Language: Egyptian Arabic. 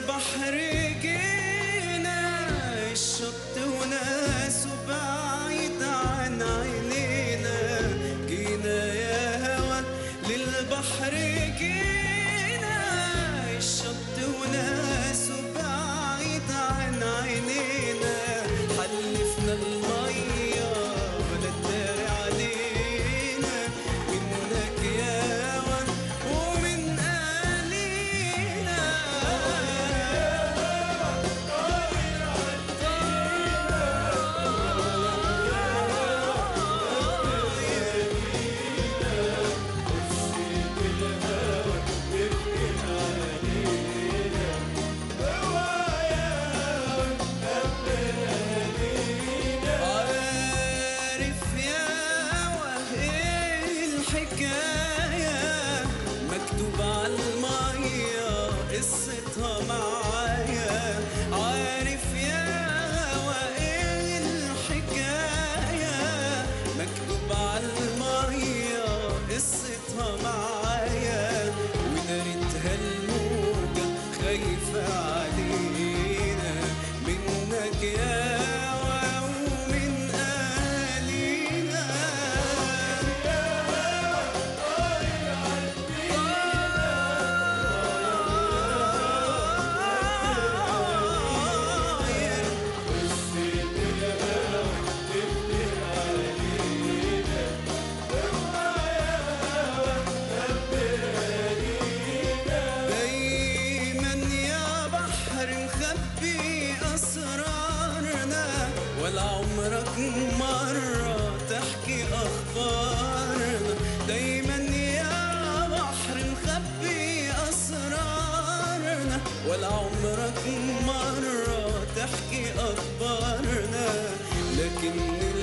للبحر جينا الشط وناسه بعيد عن عينينا جينا يا هوا للبحر جينا الشط وناسه بعيد عن عينينا حلفنا المية ولا تداري علينا منك يا هوا ومن أهالينا عارف يا وهي الحكاية مكتوب على المية قصتها معايا عارف يا وهي الحكاية مكتوب على المية قصتها معايا ودارتها الموجة خايفة علينا منك يا ومن أهالينا دايما يا بحر مخبي أسرارنا ولا عمرك مرة تحكي أخبارنا دايما يا بحر مخبي أسرارنا ولا عمرك مرة تحكي أخبارنا لكن